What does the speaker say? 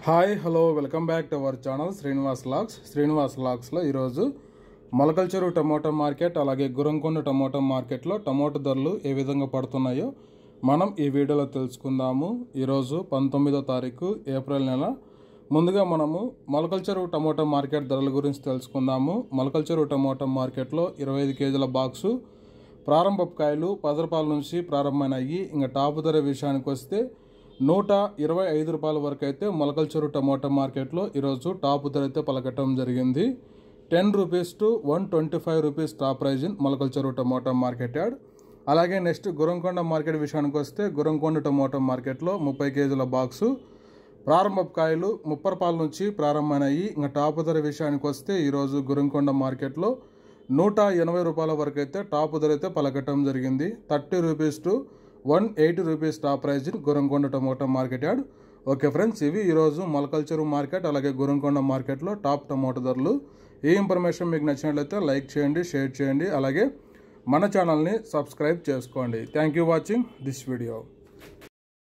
hi hello welcome back to our channel Srinivas లాక్స్ శ్రీనివాస్ లాక్స్లో ఈరోజు మొలకల్చెరు టమోటా మార్కెట్ అలాగే గురంకొండ టమోటా మార్కెట్లో టమోటా ధరలు ఏ విధంగా పడుతున్నాయో మనం ఈ వీడియోలో తెలుసుకుందాము ఈరోజు పంతొమ్మిదో తారీఖు ఏప్రిల్ నెల ముందుగా మనము మొలకల్చెరు టమోటా మార్కెట్ ధరల గురించి తెలుసుకుందాము మొలకల్చెరు టమోటా మార్కెట్లో ఇరవై ఐదు కేజీల బాక్సు ప్రారంభపు కాయలు పది రూపాయల నుంచి ప్రారంభమైనాయి ఇంకా టాప్ ధర విషయానికి వస్తే నూట ఇరవై ఐదు రూపాయల వరకు అయితే మొలకల్చెరు టమోటా మార్కెట్లో ఈరోజు టాప్ ధర అయితే పలకటం జరిగింది ten rupees to one twenty five rupees top price in Molakalcheru tomato market యాడ్ అలాగే నెక్స్ట్ గురంకొండ మార్కెట్ విషయానికి వస్తే గురంకొండ టమోటా మార్కెట్లో ముప్పై కేజీల బాక్సు ప్రారంభపు కాయలు ముప్పై రూపాయల నుంచి ప్రారంభమైనాయి ఇంకా టాప్ ధర విషయానికి వస్తే ఈరోజు గురంకొండ మార్కెట్లో నూట ఎనభై రూపాయల వరకు అయితే టాప్ ధర అయితే పలకటం జరిగింది thirty rupees to one eighty rupees top price in Gurramkonda tomato market యాడ్ ఓకే ఫ్రెండ్స్ ఇవి ఈరోజు మొలకల్చెరు మార్కెట్ అలాగే గురంకొండ మార్కెట్లో టాప్ టమోటా ధరలు ఈ ఇన్ఫర్మేషన్ మీకు నచ్చినట్లయితే లైక్ చేయండి షేర్ చేయండి అలాగే మన ఛానల్ని సబ్స్క్రైబ్ చేసుకోండి thank you watching this video